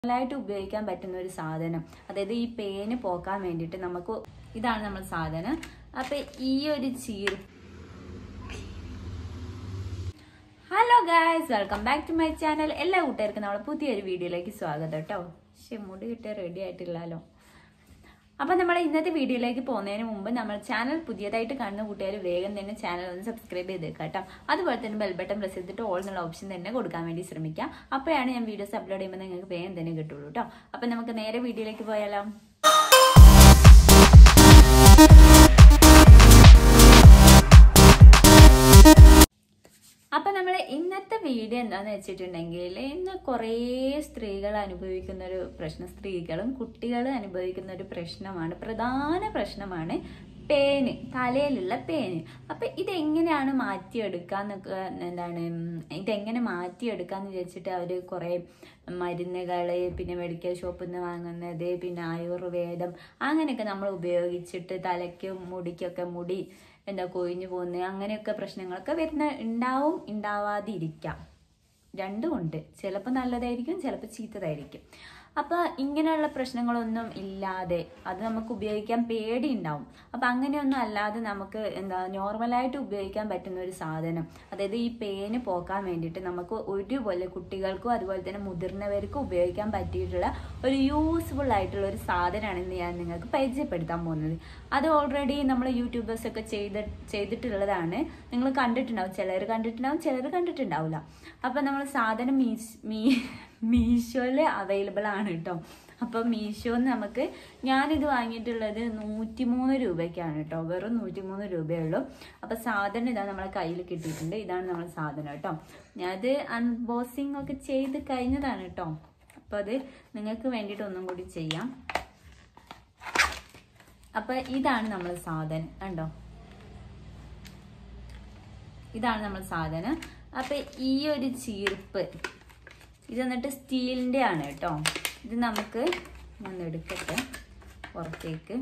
നോർമലായിട്ട് ഉപയോഗിക്കാൻ പറ്റുന്ന ഒരു സാധനം അതായത് ഈ പേന് പോക്കാൻ വേണ്ടിയിട്ട് നമുക്ക് ഇതാണ് നമ്മൾ സാധനം അപ്പൊ ഈ ഒരു cheer hello guys welcome back to my channel എല്ലാ കൂട്ടുകാർക്കും നമ്മളെ പുതിയൊരു വീഡിയോയിലേക്ക് സ്വാഗതം കേട്ടോ പക്ഷെ മുടി കിട്ടിയ റെഡി ആയിട്ടില്ലല്ലോ അപ്പൊ നമ്മൾ ഇന്നത്തെ വീഡിയോയിലേക്ക് പോകുന്നതിന് മുമ്പ് നമ്മൾ ചാനൽ പുതിയതായിട്ട് കാണുന്ന കൂട്ടുകാർ വേഗം തന്നെ ചാനൽ ഒന്ന് സബ്സ്ക്രൈബ് ചെയ്തേക്കാം കേട്ടോ അതുപോലെ തന്നെ ബെൽ ബട്ടൺ പ്രസ് ചെയ്തിട്ട് ഓൾ എന്നുള്ള ഓപ്ഷൻ തന്നെ കൊടുക്കാൻ വേണ്ടി ശ്രമിക്കാം അപ്പോഴാണ് ഞാൻ വീഡിയോസ് അപ്ലോഡ് ചെയ്യുമ്പോൾ നിങ്ങൾക്ക് വേഗം തന്നെ കിട്ടുള്ളൂ കേട്ടോ അപ്പൊ നമുക്ക് നേരെ വീഡിയോയിലേക്ക് പോയാലോ അപ്പൊ നമ്മൾ ഇന്നത്തെ വീഡിയോ എന്താന്ന് വെച്ചിട്ടുണ്ടെങ്കിൽ ഇന്ന് കുറേ സ്ത്രീകൾ അനുഭവിക്കുന്ന ഒരു പ്രശ്നം സ്ത്രീകളും കുട്ടികളും അനുഭവിക്കുന്ന ഒരു പ്രശ്നമാണ് പ്രധാന പ്രശ്നമാണ് പേന് തലയിലുള്ള പേന് അപ്പൊ ഇതെങ്ങനെയാണ് മാറ്റിയെടുക്കാന്നൊക്കെ എന്താണ് ഉം, ഇതെങ്ങനെ മാറ്റിയെടുക്കാന്ന് വിചാരിച്ചിട്ട് അവര് കുറെ മരുന്നുകള് പിന്നെ മെഡിക്കൽ ഷോപ്പിൽ നിന്ന് വാങ്ങുന്നത് പിന്നെ ആയുർവേദം അങ്ങനെയൊക്കെ നമ്മൾ ഉപയോഗിച്ചിട്ട് തലയ്ക്കും മുടിക്കൊക്കെ മുടി എന്താ കൊഴിഞ്ഞു പോകുന്നത് അങ്ങനെയൊക്കെ പ്രശ്നങ്ങളൊക്കെ വരുന്ന ഉണ്ടാവും ഉണ്ടാവാതിരിക്കാം രണ്ടും ഉണ്ട് ചിലപ്പോൾ നല്ലതായിരിക്കും ചിലപ്പോൾ ചീത്തതായിരിക്കും അപ്പൊ ഇങ്ങനെയുള്ള പ്രശ്നങ്ങളൊന്നും ഇല്ലാതെ അത് നമുക്ക് ഉപയോഗിക്കാൻ പേടി ഉണ്ടാവും അപ്പൊ അങ്ങനെയൊന്നും അല്ലാതെ നമുക്ക് എന്താ നോർമലായിട്ട് ഉപയോഗിക്കാൻ പറ്റുന്ന ഒരു സാധനം അതായത് ഈ പേന് പോക്കാൻ വേണ്ടിയിട്ട് നമുക്ക് ഒരുപോലെ കുട്ടികൾക്കും അതുപോലെ തന്നെ മുതിർന്നവർക്കും ഉപയോഗിക്കാൻ പറ്റിയിട്ടുള്ള ഒരു യൂസ്ഫുൾ ആയിട്ടുള്ള ഒരു സാധനമാണ് ഇന്ന് ഞാൻ നിങ്ങൾക്ക് പരിചയപ്പെടുത്താൻ പോകുന്നത് അത് ഓൾറെഡി നമ്മൾ യൂട്യൂബേഴ്സ് ഒക്കെ ചെയ്ത് ചെയ്തിട്ടുള്ളതാണ് നിങ്ങൾ കണ്ടിട്ടുണ്ടാവും ചിലർ കണ്ടിട്ടുണ്ടാവും ചിലർ കണ്ടിട്ടുണ്ടാവില്ല അപ്പൊ നമ്മൾ സാധനം മീസ് മീ മീഷോയില് അവൈലബിൾ ആണ് കേട്ടോ അപ്പൊ മീഷോന്ന് നമുക്ക് ഞാനിത് വാങ്ങിയിട്ടുള്ളത് നൂറ്റിമൂന്ന് രൂപയ്ക്കാണ് കേട്ടോ വെറും നൂറ്റിമൂന്ന് രൂപയേ ഉള്ളൂ അപ്പൊ സാധനം ഇതാ നമ്മളെ കയ്യിൽ കിട്ടിയിട്ടുണ്ട് ഇതാണ് നമ്മളെ സാധനം കേട്ടോ ഞാനത് അൺബോക്സിംഗ് ഒക്കെ ചെയ്ത് കഴിഞ്ഞതാണ് കേട്ടോ അപ്പൊ അത് നിങ്ങൾക്ക് വേണ്ടിയിട്ട് ഒന്നും കൂടി ചെയ്യാം അപ്പൊ ഇതാണ് നമ്മൾ സാധനം കണ്ടോ ഇതാണ് നമ്മൾ സാധനം അപ്പൊ ഈ ഒരു ചീർപ്പ് ഇത് എന്നിട്ട് സ്റ്റീലിന്റെ ആണ് കേട്ടോ ഇത് നമുക്ക് ഞാൻ എടുക്കട്ടെ പുറത്തേക്ക്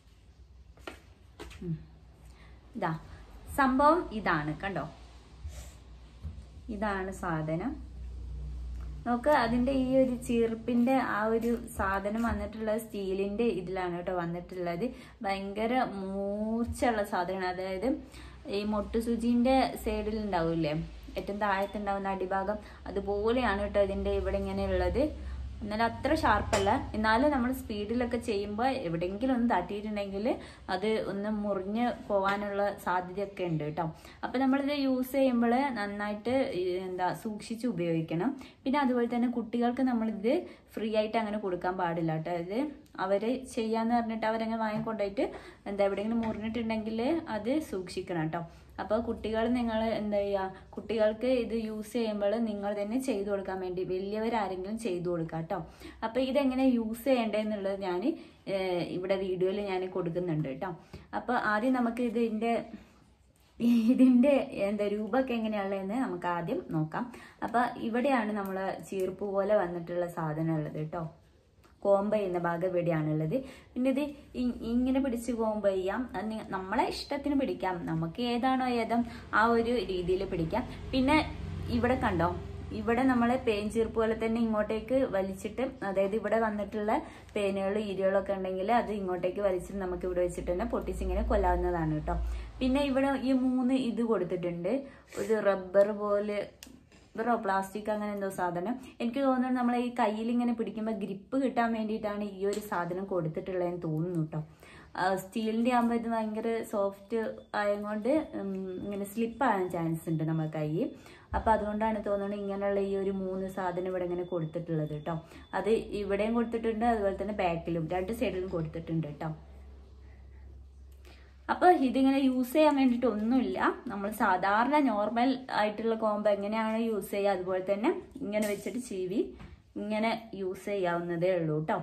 ഉം. ഇതാ സംഭവം ഇതാണ് കണ്ടോ ഇതാണ് സാധനം നോക്ക് അതിന്റെ ഈ ഒരു ചീർപ്പിന്റെ ആ ഒരു സാധനം വന്നിട്ടുള്ളത് സ്റ്റീലിന്റെ ഇതിലാണ് കേട്ടോ വന്നിട്ടുള്ളത് ഭയങ്കര മൂർച്ചയുള്ള സാധനമാണ് അതായത് ഈ മൊട്ടുസൂചിന്റെ സൈഡിൽ ഉണ്ടാവില്ലേ ഏറ്റവും താഴത്തുണ്ടാവുന്ന അടിഭാഗം അതുപോലെയാണ് കേട്ടോ ഇതിന്റെ ഇവിടെ ഇങ്ങനെ ഉള്ളത് എന്നാൽ അത്ര ഷാർപ്പല്ല എന്നാലും നമ്മൾ സ്പീഡിലൊക്കെ ചെയ്യുമ്പോൾ എവിടെയെങ്കിലും ഒന്ന് തട്ടിയിട്ടുണ്ടെങ്കിൽ അത് ഒന്ന് മുറിഞ്ഞ് പോകാനുള്ള സാധ്യതയൊക്കെ ഉണ്ട് കേട്ടോ അപ്പം നമ്മളിത് യൂസ് ചെയ്യുമ്പോൾ നന്നായിട്ട് ഈ എന്താ സൂക്ഷിച്ച് ഉപയോഗിക്കണം പിന്നെ അതുപോലെ തന്നെ കുട്ടികൾക്ക് നമ്മളിത് ഫ്രീ ആയിട്ട് അങ്ങനെ കൊടുക്കാൻ പാടില്ല കേട്ടോ ഇത് അവർ ചെയ്യാന്ന് പറഞ്ഞിട്ട് അവരങ്ങനെ വാങ്ങിക്കൊണ്ടായിട്ട് എന്താ എവിടെയെങ്കിലും മുറിഞ്ഞിട്ടുണ്ടെങ്കിൽ അത് സൂക്ഷിക്കണം കേട്ടോ അപ്പോൾ കുട്ടികൾ നിങ്ങൾ എന്താ ചെയ്യുക കുട്ടികൾക്ക് ഇത് യൂസ് ചെയ്യുമ്പോൾ നിങ്ങൾ തന്നെ ചെയ്തു കൊടുക്കാൻ വേണ്ടി വലിയവരാരെങ്കിലും ചെയ്തു കൊടുക്കുക കേട്ടോ അപ്പോൾ ഇതെങ്ങനെ യൂസ് ചെയ്യേണ്ടതെന്നുള്ളത് ഞാൻ ഇവിടെ വീഡിയോയിൽ ഞാൻ കൊടുക്കുന്നുണ്ട് കേട്ടോ അപ്പോൾ ആദ്യം നമുക്ക് ഇതിൻ്റെ ഇതിന്റെ എന്താ രൂപമൊക്കെ എങ്ങനെയുള്ളതെന്ന് നമുക്ക് ആദ്യം നോക്കാം അപ്പൊ ഇവിടെയാണ് നമ്മൾ ചീർപ്പ് പോലെ വന്നിട്ടുള്ള സാധനം ഉള്ളത് കേട്ടോ കോമ്പ ചെയ്യുന്ന ഭാഗം ഇവിടെയാണുള്ളത് പിന്നെ ഇത് ഇ- ഇങ്ങനെ പിടിച്ച് കോമ്പ ചെയ്യാം അത് നി- നമ്മളെ ഇഷ്ടത്തിന് പിടിക്കാം നമുക്ക് ഏതാണോ ഏതം ആ ഒരു രീതിയിൽ പിടിക്കാം പിന്നെ ഇവിടെ കണ്ടോ ഇവിടെ നമ്മൾ പേൻ ചീർപ്പ് പോലെ തന്നെ ഇങ്ങോട്ടേക്ക് വലിച്ചിട്ട് അതായത് ഇവിടെ വന്നിട്ടുള്ള പേനുകൾ ഈരുകളൊക്കെ ഉണ്ടെങ്കിൽ അത് ഇങ്ങോട്ടേക്ക് വലിച്ചിട്ട് നമുക്ക് ഇവിടെ വെച്ചിട്ട് തന്നെ പൊട്ടിച്ചിങ്ങനെ കൊല്ലാവുന്നതാണ് കേട്ടോ പിന്നെ ഇവിടെ ഈ മൂന്ന് ഇത് കൊടുത്തിട്ടുണ്ട് ഒരു റബ്ബർ പോലെ റബ്ബറോ പ്ലാസ്റ്റിക് അങ്ങനെ എന്തോ സാധനം എനിക്ക് തോന്നുന്നത് നമ്മളെ ഈ കയ്യിൽ ഇങ്ങനെ പിടിക്കുമ്പോൾ ഗ്രിപ്പ് കിട്ടാൻ വേണ്ടിയിട്ടാണ് ഈ ഒരു സാധനം കൊടുത്തിട്ടുള്ളതെന്ന് തോന്നുന്നു കേട്ടോ സ്റ്റീലിന്റെ ആകുമ്പോൾ ഇത് ഭയങ്കര സോഫ്റ്റ് ആയതുകൊണ്ട് ഉം, ഇങ്ങനെ സ്ലിപ്പ് ആകാൻ ചാൻസ് ഉണ്ട് നമ്മുടെ കൈ അപ്പൊ അതുകൊണ്ടാണ് തോന്നുന്നത് ഇങ്ങനെയുള്ള ഈ ഒരു മൂന്ന് സാധനം ഇവിടെ ഇങ്ങനെ കൊടുത്തിട്ടുള്ളത് കേട്ടോ അത് ഇവിടെയും കൊടുത്തിട്ടുണ്ട് അതുപോലെ തന്നെ ബാക്കിലും രണ്ട് സൈഡിലും കൊടുത്തിട്ടുണ്ട് കേട്ടോ അപ്പൊ ഇതിങ്ങനെ യൂസ് ചെയ്യാൻ വേണ്ടിയിട്ട് ഒന്നുമില്ല നമ്മൾ സാധാരണ നോർമൽ ആയിട്ടുള്ള കോമ്പ് എങ്ങനെയാണ് യൂസ് ചെയ്യുക അതുപോലെ തന്നെ ഇങ്ങനെ വെച്ചിട്ട് ചീവി ഇങ്ങനെ യൂസ് ചെയ്യാവുന്നതേ ഉള്ളൂ കേട്ടോ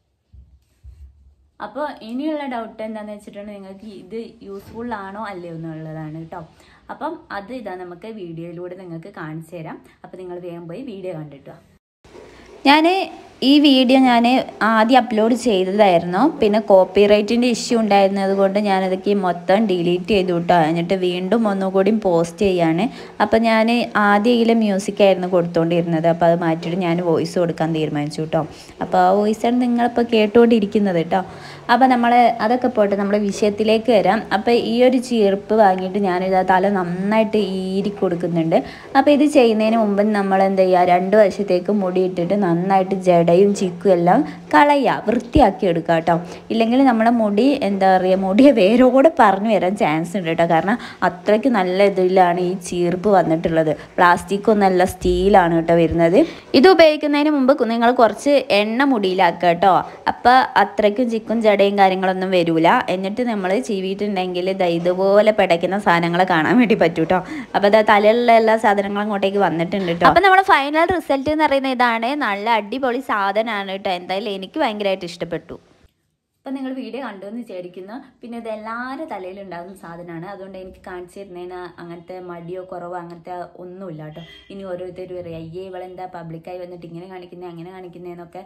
അപ്പോൾ ഇനിയുള്ള ഡൗട്ട് എന്താന്ന് വെച്ചിട്ടുണ്ടെങ്കിൽ നിങ്ങൾക്ക് ഇത് യൂസ്ഫുൾ ആണോ അല്ലയോ എന്നുള്ളതാണ് കേട്ടോ അപ്പം അത് ഇതാ നമുക്ക് വീഡിയോയിലൂടെ നിങ്ങൾക്ക് കാണിച്ചു തരാം അപ്പം നിങ്ങൾ വേഗം പോയി വീഡിയോ കണ്ടിട്ട് വാ. ഞാൻ ഈ വീഡിയോ ഞാൻ ആദ്യം അപ്ലോഡ് ചെയ്തതായിരുന്നു പിന്നെ കോപ്പിറൈറ്റിൻ്റെ ഇഷ്യൂ ഉണ്ടായിരുന്നത് കൊണ്ട് ഞാനതൊക്കെ മൊത്തം ഡിലീറ്റ് ചെയ്തു കേട്ടോ എന്നിട്ട് വീണ്ടും ഒന്നുകൂടി പോസ്റ്റ് ചെയ്യാണ് അപ്പോൾ ഞാൻ ആദ്യം ഇതിലെ മ്യൂസിക്കായിരുന്നു കൊടുത്തുകൊണ്ടിരുന്നത് അപ്പോൾ അത് മാറ്റിയിട്ട് ഞാൻ വോയിസ് കൊടുക്കാൻ തീരുമാനിച്ചു കേട്ടോ അപ്പോൾ ആ വോയിസാണ് നിങ്ങളിപ്പോൾ കേട്ടുകൊണ്ടിരിക്കുന്നത് കേട്ടോ അപ്പോൾ നമ്മൾ അതൊക്കെ പോട്ടെ നമ്മുടെ വിഷയത്തിലേക്ക് വരാം അപ്പോൾ ഈ ഒരു ചീർപ്പ് വാങ്ങിയിട്ട് ഞാനിത് തല നന്നായിട്ട് ഈരി കൊടുക്കുന്നുണ്ട് അപ്പോൾ ഇത് ചെയ്യുന്നതിന് മുമ്പ് നമ്മൾ എന്ത് ചെയ്യുക രണ്ട് വശത്തേക്ക് മുടി ഇട്ടിട്ട് നന്നായിട്ട് ജടയും ചിക്കും എല്ലാം കളയുക വൃത്തിയാക്കി എടുക്കുക കേട്ടോ ഇല്ലെങ്കിൽ നമ്മുടെ മുടി എന്താ പറയുക മുടിയെ വേരോടെ പറഞ്ഞു വരാൻ ചാൻസ് ഉണ്ട് കേട്ടോ കാരണം അത്രയ്ക്ക് നല്ല ഇതിലാണ് ഈ ചീർപ്പ് വന്നിട്ടുള്ളത് പ്ലാസ്റ്റിക് ഒന്നല്ല സ്റ്റീലാണ് കേട്ടോ വരുന്നത് ഇത് ഉപയോഗിക്കുന്നതിന് മുമ്പ് നിങ്ങൾ കുറച്ച് എണ്ണ മുടിയിലാക്കുക കേട്ടോ അപ്പോൾ അത്രയ്ക്കും ചിക്കും ജടയും കാര്യങ്ങളൊന്നും വരൂല എന്നിട്ട് നമ്മൾ ചീവിയിട്ടുണ്ടെങ്കിൽ ദാ ഇതുപോലെ പിടയ്ക്കുന്ന സാധനങ്ങൾ കാണാൻ വേണ്ടി പറ്റൂ കേട്ടോ അപ്പോൾ അതാ തലയിലുള്ള എല്ലാ സാധനങ്ങളും അങ്ങോട്ടേക്ക് വന്നിട്ടുണ്ട് കേട്ടോ അപ്പോൾ നമ്മുടെ ഫൈനൽ റിസൾട്ട് എന്ന് പറയുന്നത് ഇതാണ് നല്ല അടിപൊളി സാധനമാണ് കേട്ടോ എന്തായാലും എനിക്ക് ഭയങ്കരമായിട്ട് ഇഷ്ടപ്പെട്ടു അപ്പം നിങ്ങൾ വീഡിയോ കണ്ടു എന്ന് വിചാരിക്കുന്നു പിന്നെ ഇത് എല്ലാവരുടെ തലയിൽ ഉണ്ടാകുന്ന സാധനമാണ് അതുകൊണ്ട് എനിക്ക് കാണിച്ചു തരുന്നതിന് അങ്ങനത്തെ മടിയോ കുറവോ അങ്ങനത്തെ ഒന്നുമില്ല കേട്ടോ ഇനി ഓരോരുത്തരും പറയും അയ്യേ ഇവളെന്താ പബ്ലിക്കായി വന്നിട്ട് ഇങ്ങനെ കാണിക്കുന്നത് അങ്ങനെ കാണിക്കുന്നതെന്നൊക്കെ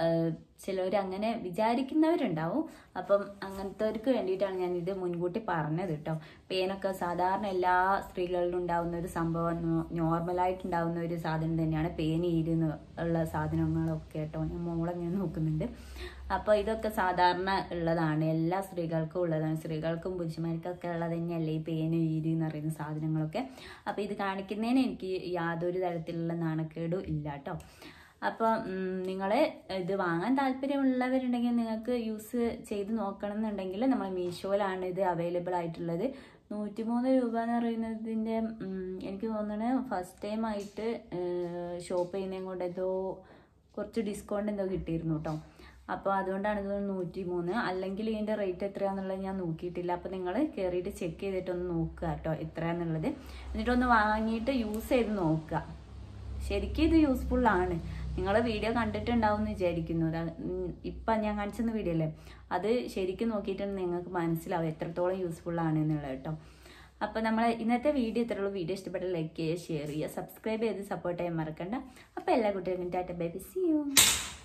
ചിലവർ അങ്ങനെ വിചാരിക്കുന്നവരുണ്ടാവും അപ്പം അങ്ങനത്തെവർക്ക് വേണ്ടിയിട്ടാണ് ഞാൻ ഇത് മുൻകൂട്ടി പറഞ്ഞത് കേട്ടോ പേനൊക്കെ സാധാരണ എല്ലാ സ്ത്രീകളിലും ഉണ്ടാവുന്ന ഒരു സംഭവം നോർമലായിട്ട് ഉണ്ടാവുന്ന ഒരു സാധനം തന്നെയാണ് പേന് ഈരുന്ന് ഉള്ള സാധനങ്ങളൊക്കെ കേട്ടോ ഞാൻ മോളെ ഞാൻ നോക്കുന്നുണ്ട് അപ്പോൾ ഇതൊക്കെ സാധാരണ ഉള്ളതാണ് എല്ലാ സ്ത്രീകൾക്കും ഉള്ളതാണ് സ്ത്രീകൾക്കും പുരുഷന്മാർക്കൊക്കെ ഉള്ളത് തന്നെയല്ലേ ഈ പേന് ഈരി എന്ന് പറയുന്ന സാധനങ്ങളൊക്കെ അപ്പോൾ ഇത് കാണിക്കുന്നതിന് എനിക്ക് യാതൊരു തരത്തിലുള്ള നാണക്കേടും ഇല്ല കേട്ടോ അപ്പോൾ നിങ്ങൾ ഇത് വാങ്ങാൻ താല്പര്യമുള്ളവരുണ്ടെങ്കിൽ നിങ്ങൾക്ക് യൂസ് ചെയ്ത് നോക്കണം എന്നുണ്ടെങ്കിൽ നമ്മൾ മീഷോയിലാണ് ഇത് അവൈലബിൾ ആയിട്ടുള്ളത് നൂറ്റിമൂന്ന് രൂപ എന്ന് പറയുന്നതിൻ്റെ എനിക്ക് തോന്നുന്നത് ഫസ്റ്റ് ടൈം ആയിട്ട് ഷോപ്പ് ചെയ്യുന്നതും കൊണ്ട് എന്തോ കുറച്ച് ഡിസ്കൗണ്ട് എന്തോ കിട്ടിയിരുന്നു കേട്ടോ അപ്പോൾ അതുകൊണ്ടാണ് ഇത് നൂറ്റി മൂന്ന് അല്ലെങ്കിൽ ഇതിൻ്റെ റേറ്റ് എത്രയാണെന്നുള്ളത് ഞാൻ നോക്കിയിട്ടില്ല അപ്പോൾ നിങ്ങൾ കയറിയിട്ട് ചെക്ക് ചെയ്തിട്ടൊന്ന് നോക്കുക കേട്ടോ എത്രയാണെന്നുള്ളത് എന്നിട്ടൊന്ന് വാങ്ങിയിട്ട് യൂസ് ചെയ്ത് നോക്കുക ശരിക്കും ഇത് യൂസ്ഫുൾ ആണ് നിങ്ങൾ വീഡിയോ കണ്ടിട്ടുണ്ടാവും എന്ന് വിചാരിക്കുന്നു ഇപ്പം ഞാൻ കാണിച്ചെന്ന വീഡിയോ അല്ലേ അത് ശരിക്കും നോക്കിയിട്ടുണ്ട് നിങ്ങൾക്ക് മനസ്സിലാവും എത്രത്തോളം യൂസ്ഫുൾ ആണ് എന്നുള്ളത് കേട്ടോ അപ്പോൾ നമ്മൾ ഇന്നത്തെ വീഡിയോ ഇത്രയുള്ള വീഡിയോ ഇഷ്ടപ്പെട്ട ലൈക്ക് ചെയ്യുക ഷെയർ ചെയ്യുക സബ്സ്ക്രൈബ് ചെയ്ത് സപ്പോർട്ട് ചെയ്യാൻ മറക്കണ്ട അപ്പോൾ എല്ലാ കുട്ടികൾക്കും ടാറ്റ ബൈ സി യു